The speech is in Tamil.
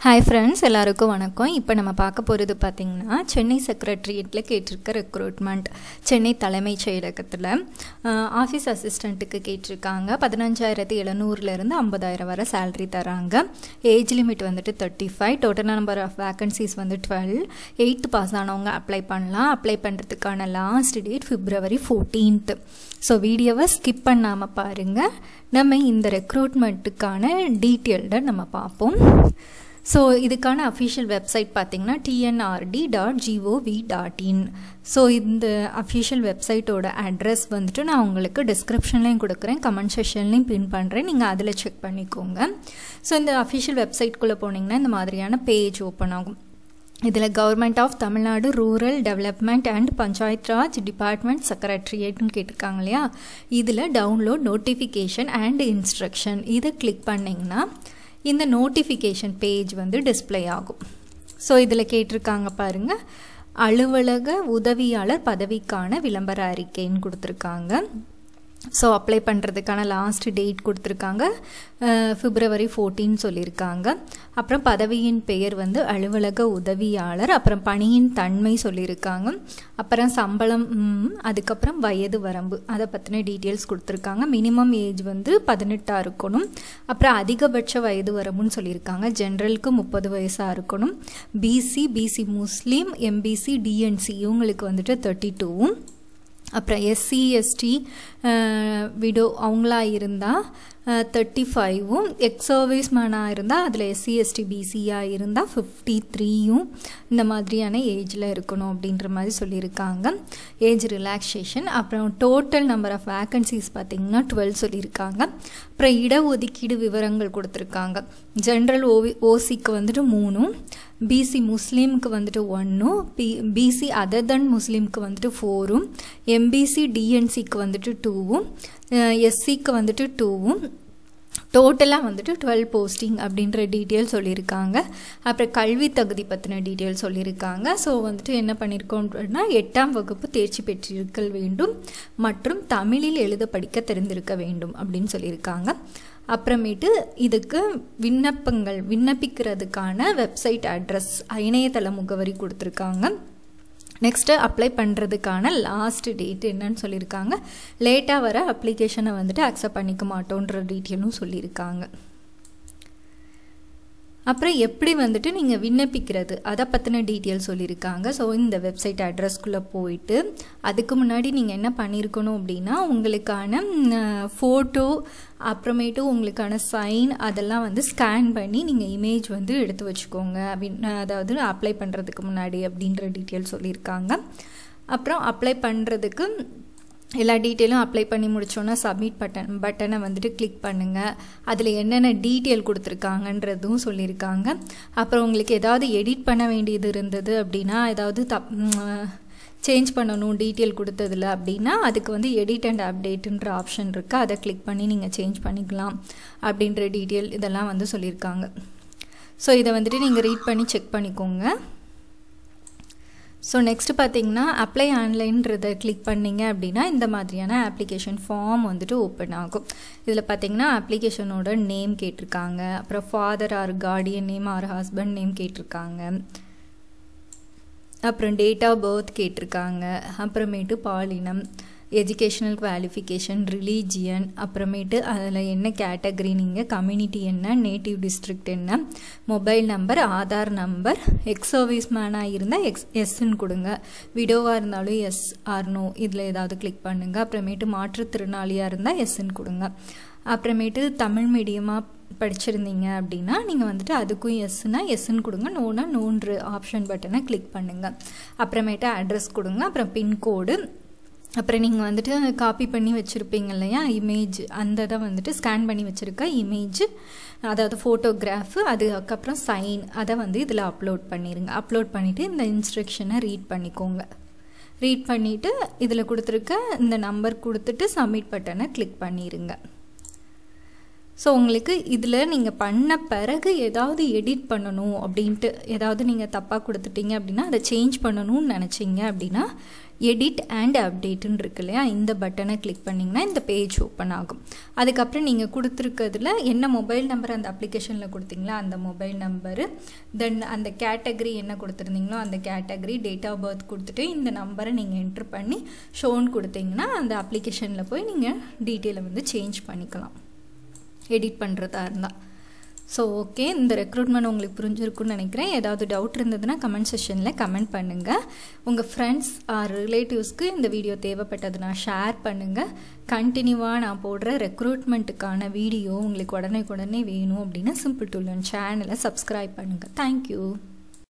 ஹாய் ஃப்ரெண்ட்ஸ் எல்லாருக்கும் வணக்கம் இப்போ நம்ம பார்க்க போகிறது பார்த்திங்கன்னா சென்னை செக்ரட்டரியேட்டில் கேட்டிருக்க ரெக்ரூட்மெண்ட் சென்னை தலைமைச் செயலகத்தில் ஆஃபீஸ் அசிஸ்டண்ட்டுக்கு கேட்டிருக்காங்க பதினஞ்சாயிரத்தி எழுநூறுலேருந்து ஐம்பதாயிரம் வரை சேலரி தராங்க ஏஜ் லிமிட் வந்துட்டு thirty five total number of vacancies வந்து டுவெல் எயித்து பாஸ் ஆனவங்க அப்ளை பண்ணலாம் அப்ளை பண்ணுறதுக்கான last date February fourteenth so வீடியோவை ஸ்கிப் பண்ணாமல் பாருங்கள் நம்ம இந்த ரெக்ரூட்மெண்ட்டுக்கான டீட்டெயில்டை நம்ம பார்ப்போம் ஸோ இதுக்கான அஃபிஷியல் வெப்சைட் பார்த்தீங்கன்னா TNRD dot GOV dot in so இந்த அஃபிஷியல் வெப்சைட்டோட அட்ரஸ் வந்துட்டு நான் உங்களுக்கு டிஸ்கிரிப்ஷன்லேயும் கொடுக்குறேன் கமெண்ட் செஷன்லேயும் பின் பண்ணுறேன் நீங்கள் அதில் செக் பண்ணிக்கோங்க ஸோ இந்த அஃபிஷியல் வெப்சைட்குள்ளே போனீங்கன்னா இந்த மாதிரியான பேஜ் ஓப்பன் ஆகும் இதில் government of Tamil Nadu rural development and panchayat raj department செக்ரட்டரியேட்னு கேட்டிருக்காங்க இல்லையா இதில் டவுன்லோட் நோட்டிஃபிகேஷன் அண்ட் இன்ஸ்ட்ரக்ஷன் இதை கிளிக் பண்ணிங்கன்னா இந்த நோட்டிஃபிகேஷன் பேஜ் வந்து டிஸ்பிளே ஆகும் ஸோ இதில் கேட்டிருக்காங்க பாருங்கள் அலுவலக உதவியாளர் பதவிக்கான விளம்பர அறிக்கைன்னு கொடுத்துருக்காங்க ஸோ அப்ளை பண்ணுறதுக்கான லாஸ்ட் டேட் கொடுத்துருக்காங்க பிப்ரவரி ஃபோர்டீன் சொல்லியிருக்காங்க அப்புறம் பதவியின் பெயர் வந்து அலுவலக உதவியாளர் அப்புறம் பணியின் தன்மை சொல்லியிருக்காங்க அப்புறம் சம்பளம் அதுக்கப்புறம் வயது வரம்பு அதை பற்றின டீட்டெயில்ஸ் கொடுத்துருக்காங்க மினிமம் ஏஜ் வந்து பதினெட்டாக இருக்கணும் அப்புறம் அதிகபட்ச வயது வரம்புன்னு சொல்லியிருக்காங்க ஜென்ரலுக்கு முப்பது வயசாக இருக்கணும் BC BC Muslim MBC DNC இவங்களுக்கு வந்துட்டு தேர்ட்டி டூவும் அப்புறம் எஸ்சி எஸ்டி விடோ அவங்களா இருந்தால் தேர்ட்டி ஃபைவும் எக்ஸ் சர்வீஸ் மேனாக இருந்தால் அதில் எஸ்சி எஸ்டி பிசியாக இருந்தால் ஃபிஃப்டி த்ரீயும் இந்த மாதிரியான ஏஜில் இருக்கணும் அப்படின்ற மாதிரி சொல்லியிருக்காங்க ஏஜ் ரிலாக்ஸேஷன் அப்புறம் டோட்டல் நம்பர் ஆஃப் வேக்கன்சிஸ் பார்த்திங்கன்னா டுவெல் சொல்லியிருக்காங்க அப்புறம் இடஒதுக்கீடு விவரங்கள் கொடுத்துருக்காங்க ஜென்ரல் ஓவி ஓசிக்கு வந்துட்டு மூணும் பிசி முஸ்லீமுக்கு வந்துட்டு ஒன்றும் பி பிசி அதர் தன் முஸ்லீமுக்கு வந்துட்டு ஃபோரும் எம்பிசி டிஎன்சிக்கு வந்துட்டு டூவும் எஸ்சிக்கு வந்துட்டு டூவும் டோட்டலாக வந்துட்டு டுவெல் போஸ்டிங் அப்படின்ற டீட்டெயில் சொல்லியிருக்காங்க அப்புறம் கல்வி தகுதி பற்றின டீட்டெயில் சொல்லியிருக்காங்க ஸோ வந்துட்டு என்ன பண்ணியிருக்கோம்னா எட்டாம் வகுப்பு தேர்ச்சி பெற்றிருக்க வேண்டும் மற்றும் தமிழில் எழுத படிக்க தெரிந்திருக்க வேண்டும் அப்படின்னு சொல்லியிருக்காங்க அப்புறமேட்டு இதுக்கு விண்ணப்பங்கள் விண்ணப்பிக்கிறதுக்கான வெப்சைட் அட்ரஸ் இணையதள முகவரி கொடுத்துருக்காங்க நெக்ஸ்ட்டு அப்ளை பண்ணுறதுக்கான லாஸ்ட் டேட் என்னன்னு சொல்லியிருக்காங்க லேட்டாக வர அப்ளிகேஷனை வந்துட்டு அக்செப்ட் பண்ணிக்க மாட்டோன்ற டீட்டெயிலும் சொல்லியிருக்காங்க அப்புறம் எப்படி வந்துட்டு நீங்கள் விண்ணப்பிக்கிறது அதை பற்றின டீட்டெயில் சொல்லியிருக்காங்க ஸோ இந்த வெப்சைட் அட்ரஸ்க்குள்ளே போயிட்டு அதுக்கு முன்னாடி நீங்கள் என்ன பண்ணியிருக்கணும் அப்படின்னா உங்களுக்கான ஃபோட்டோ அப்புறமேட்டு உங்களுக்கான சைன் அதெல்லாம் வந்து ஸ்கேன் பண்ணி நீங்கள் இமேஜ் வந்து எடுத்து வச்சுக்கோங்க அப்படின்னு அதாவது அப்ளை பண்ணுறதுக்கு முன்னாடி அப்படின்ற டீட்டெயில் சொல்லியிருக்காங்க அப்புறம் அப்ளை பண்ணுறதுக்கு எல்லா டீட்டெயிலும் அப்ளை பண்ணி முடித்தோன்னா சப்மிட் பட்டன் பட்டனை வந்துட்டு கிளிக் பண்ணுங்கள் அதில் என்னென்ன டீட்டெயில் கொடுத்துருக்காங்கன்றதும் சொல்லியிருக்காங்க அப்புறம் உங்களுக்கு ஏதாவது எடிட் பண்ண வேண்டியது இருந்தது அப்படின்னா ஏதாவது தப் சேஞ்ச் பண்ணணும் டீட்டெயில் கொடுத்ததில்ல அப்படின்னா அதுக்கு வந்து எடிட் அண்ட் அப்டேட்டுன்ற ஆப்ஷன் இருக்குது அதை கிளிக் பண்ணி நீங்கள் சேஞ்ச் பண்ணிக்கலாம் அப்படின்ற டீட்டெயில் இதெல்லாம் வந்து சொல்லியிருக்காங்க ஸோ இதை வந்துட்டு நீங்கள் ரீட் பண்ணி செக் பண்ணிக்கோங்க ஸோ நெக்ஸ்ட் பார்த்தீங்கன்னா அப்ளை ஆன்லைன்றதை கிளிக் பண்ணிங்க அப்படின்னா இந்த மாதிரியான அப்ளிகேஷன் ஃபார்ம் வந்துட்டு ஓப்பன் ஆகும் இதில் பார்த்தீங்கன்னா அப்ளிகேஷனோட நேம் கேட்டிருக்காங்க அப்புறம் father or guardian name or husband name கேட்டிருக்காங்க அப்புறம் டேட் ஆஃப் பர்த் கேட்டிருக்காங்க அப்புறமேட்டு பாலினம் எஜுகேஷ்னல் குவாலிஃபிகேஷன் ரிலீஜியன் அப்புறமேட்டு அதில் என்ன கேட்டகரி நீங்கள் கம்யூனிட்டி என்ன நேட்டிவ் டிஸ்ட்ரிக்ட் என்ன mobile number Aadhaar number ex service மேனாக இருந்தால் எக்ஸ் எஸ்ன்னு கொடுங்க விடோவாக இருந்தாலும் எஸ் ஆர் நோ இதில் ஏதாவது கிளிக் பண்ணுங்கள் அப்புறமேட்டு மாற்றுத்திறனாளியாக இருந்தால் எஸ்ன்னு கொடுங்க அப்புறமேட்டு தமிழ் மீடியமாக படிச்சிருந்தீங்க அப்படின்னா நீங்கள் வந்துட்டு அதுக்கும் எஸ்னா எஸ்ன்னு கொடுங்க நோனா நோன்று ஆப்ஷன் பட்டனை கிளிக் பண்ணுங்கள் அப்புறமேட்டு அட்ரஸ் கொடுங்க அப்புறம் பின்கோடு அப்புறம் நீங்கள் வந்துட்டு காப்பி பண்ணி வச்சுருப்பீங்க இல்லையா இமேஜ் அந்த இதை வந்துட்டு ஸ்கேன் பண்ணி வச்சுருக்க இமேஜ் அதாவது ஃபோட்டோகிராஃபு அதுக்கப்புறம் சைன் அதை வந்து இதில் அப்லோட் பண்ணிடுங்க அப்லோட் பண்ணிவிட்டு இந்த இன்ஸ்ட்ரக்ஷனை ரீட் பண்ணிக்கோங்க ரீட் பண்ணிவிட்டு இதில் கொடுத்துருக்க இந்த நம்பர் கொடுத்துட்டு சப்மிட் பட்டனை கிளிக் பண்ணிடுங்க ஸோ உங்களுக்கு இதில் நீங்கள் பண்ண பிறகு ஏதாவது எடிட் பண்ணணும் அப்படின்ட்டு ஏதாவது நீங்கள் தப்பாக கொடுத்துட்டீங்க அப்படின்னா அதை சேஞ்ச் பண்ணணும்னு நினச்சிங்க அப்படின்னா எடிட் அண்ட் அப்டேட்டுன்னு இருக்கு இல்லையா இந்த பட்டனை கிளிக் பண்ணிங்கன்னா இந்த பேஜ் ஓப்பன் ஆகும் அதுக்கப்புறம் நீங்கள் கொடுத்துருக்கிறதுல என்ன மொபைல் நம்பர் அந்த அப்ளிகேஷனில் கொடுத்தீங்களா அந்த மொபைல் நம்பரு தென் அந்த கேட்டகரி என்ன கொடுத்துருந்தீங்களோ அந்த கேட்டகரி டேட் ஆஃப் பர்த் கொடுத்துட்டு இந்த நம்பரை நீங்கள் என்ட்ரு பண்ணி ஷோன் கொடுத்தீங்கன்னா அந்த அப்ளிகேஷனில் போய் நீங்கள் டீட்டெயிலை வந்து சேஞ்ச் பண்ணிக்கலாம் எடிட் பண்ணுறதா இருந்தால் ஸோ ஓகே இந்த ரெக்ரூட்மெண்ட் உங்களுக்கு புரிஞ்சிருக்குன்னு நினைக்கிறேன் ஏதாவது டவுட் இருந்ததுன்னா கமெண்ட் செஷனில் கமெண்ட் பண்ணுங்கள் உங்கள் ஃப்ரெண்ட்ஸ் ஆர் ரிலேட்டிவ்ஸ்க்கு இந்த வீடியோ தேவைப்பட்டதுன்னா ஷேர் பண்ணுங்கள் கண்டினியூவாக நான் போடுற ரெக்ரூட்மெண்ட்டுக்கான வீடியோ உங்களுக்கு உடனே உடனே வேணும் அப்படின்னா சிம்பிள் டூலன் சேனலை சப்ஸ்கிரைப் பண்ணுங்கள் தேங்க்யூ